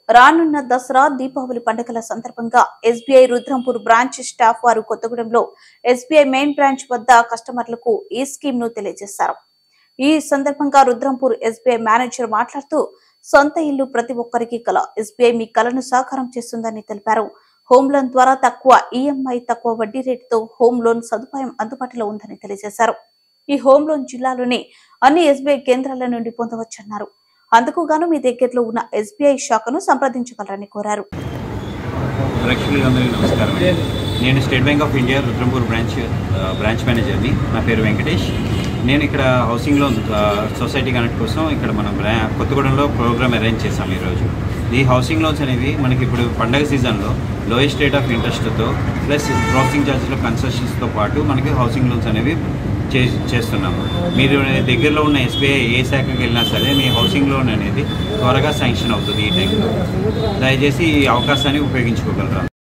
రానున్న దసరా దీపావళి పండుగల సందర్భంగా ఎస్బీఐ రుద్రంపూర్ బ్రాంచ్ స్టాఫ్ వారు కొత్తగూడెంలో ఎస్బీఐ మెయిన్ బ్రాంచ్ వద్ద కస్టమర్లకు ఈ స్కీమ్ ను తెలియజేశారు ఈ సందర్భంగా రుద్రంపూర్ ఎస్బీఐ మేనేజర్ మాట్లాడుతూ సొంత ఇల్లు ప్రతి ఒక్కరికి కల ఎస్బీఐ మీ కలను సాకారం చేస్తుందని తెలిపారు హోమ్ లోన్ ద్వారా తక్కువ ఈఎంఐ తక్కువ వడ్డీ రేటుతో హోమ్ లోన్ సదుపాయం అందుబాటులో ఉందని తెలియజేశారు ఈ హోమ్ లోన్ జిల్లాలోని అన్ని ఎస్బీఐ కేంద్రాల నుండి పొందవచ్చన్నారు అందుకు గాను మీ దగ్గరలో ఉన్న ఎస్బీఐ శాఖను సంప్రదించగలరని కోరారు ప్రేక్షకులకు అందరికీ నమస్కారం నేను State Bank of India Rudrampur branch ఆ, బ్రాంచ్ మేనేజర్ని నా పేరు వెంకటేష్ నేను ఇక్కడ హౌసింగ్ లోన్ ఆ, సొసైటీ కనెక్ట్ కోసం ఇక్కడ మనం బ్రా కొత్తగూడెంలో ప్రోగ్రామ్ అరేంజ్ చేసాం ఈరోజు ఈ హౌసింగ్ లోన్స్ అనేవి మనకి ఇప్పుడు పండగ సీజన్లో లోయెస్ట్ రేట్ ఆఫ్ ఇంట్రెస్ట్తో ప్లస్ ప్రాసెసింగ్ ఛార్జెస్లో కన్సెషన్స్తో పాటు మనకి హౌసింగ్ లోన్స్ అనేవి చే చేస్తున్నాము మీరు దగ్గరలో ఉన్న ఎస్బీఐ ఏ శాఖకి వెళ్ళినా సరే మీ హౌసింగ్ లోన్ అనేది త్వరగా శాంక్షన్ అవుతుంది ఈ టైంలో దయచేసి ఈ అవకాశాన్ని ఉపయోగించుకోగలరా